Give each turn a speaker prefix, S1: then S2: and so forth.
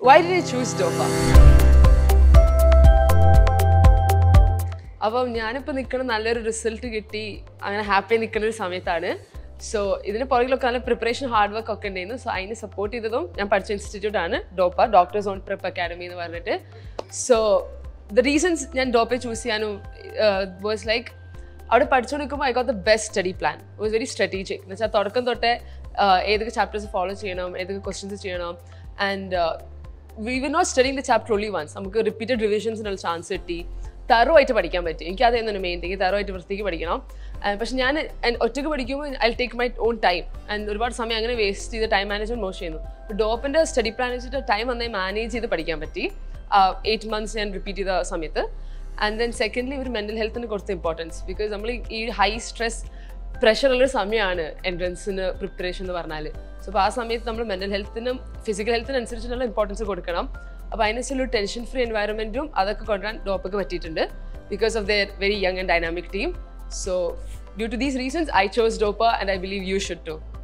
S1: Y D choose ഡോപ്പ അപ്പം ഞാനിപ്പോൾ നിൽക്കുന്ന നല്ലൊരു റിസൾട്ട് കിട്ടി അങ്ങനെ ഹാപ്പി നിൽക്കുന്ന ഒരു സമയത്താണ് സോ ഇതിന് പുറകിലൊക്കെ നല്ല പ്രിപ്പറേഷൻ ഹാർഡ് വർക്ക് ഒക്കെ ഉണ്ടായിരുന്നു സോ അതിന് സപ്പോർട്ട് ചെയ്തതും ഞാൻ പഠിച്ച ഇൻസ്റ്റിറ്റ്യൂട്ട് ആണ് DOPA doctors on prep academy എന്ന് പറഞ്ഞിട്ട് സോ ദ റീസൺസ് ഞാൻ ഡോപ്പെ ചൂസ് ചെയ്യാനും വാസ് ലൈക്ക് അവിടെ പഠിച്ചുകൊണ്ടിരിക്കുമ്പോൾ I got the best study plan was very strategic എന്ന് വെച്ചാൽ തുടക്കം തൊട്ടേ uh, ഏതൊക്കെ ചാപ്റ്റേഴ്സ് ഫോളോ ചെയ്യണം ഏതൊക്കെ ക്വസ്റ്റ്യൻസ് ചെയ്യണം and we will not studying the chapter only once നമുക്ക് റിപ്പീറ്റഡ് റിവിഷൻസിനുള്ള ചാൻസ് കിട്ടി തറോ ആയിട്ട് പഠിക്കാൻ പറ്റി എനിക്ക് അതായിരുന്നു മെയിൻ തിങ് തറോ ആയിട്ട് വൃത്തിക്ക് പഠിക്കണം ആൻഡ് പക്ഷെ ഞാൻ and ഒറ്റയ്ക്ക് പഠിക്കുമ്പോൾ I take my own time and ഒരുപാട് സമയം അങ്ങനെ വേസ്റ്റ് ചെയ്ത് ടൈം മാനേജ്മെന്റ് മോശം ചെയ്യുന്നു ഡോപ്പിൻ്റെ സ്റ്റഡി പ്ലാൻ വെച്ചിട്ട് ടൈം നന്നായി മാനേജ് ചെയ്ത് പഠിക്കാൻ പറ്റി എയ്റ്റ് മന്ത്സ് ഞാൻ റിപ്പീറ്റ് ചെയ്ത സമയത്ത് ആൻഡ് ദെൻ സെക്കൻഡ്ലി ഒരു മെൻ്റൽ ഹെൽത്തിന് കുറച്ച് ഇമ്പോർട്ടൻസ് ബിക്കോസ് നമ്മൾ ഈ ഹൈ സ്ട്രെസ് പ്രഷറുള്ളൊരു സമയമാണ് എൻട്രൻസിന് പ്രിപ്പറേഷൻ എന്ന് പറഞ്ഞാൽ സോ അപ്പോൾ ആ സമയത്ത് നമ്മൾ മെൻ്റൽ ഹെൽത്തിനും ഫിസിക്കൽ ഹെൽത്തിനനുസരിച്ചുള്ള ഇമ്പോർട്ടൻസ് കൊടുക്കണം അപ്പോൾ അതിനനുസരിച്ചുള്ള ടെൻഷൻ ഫ്രീ എൻവയറമെൻറ്റും അതൊക്കെ കൊണ്ടുവരാൻ ഡോപ്പൊക്കെ പറ്റിയിട്ടുണ്ട് because of their very young and dynamic team so due to these reasons I chose DOPA and I believe you should to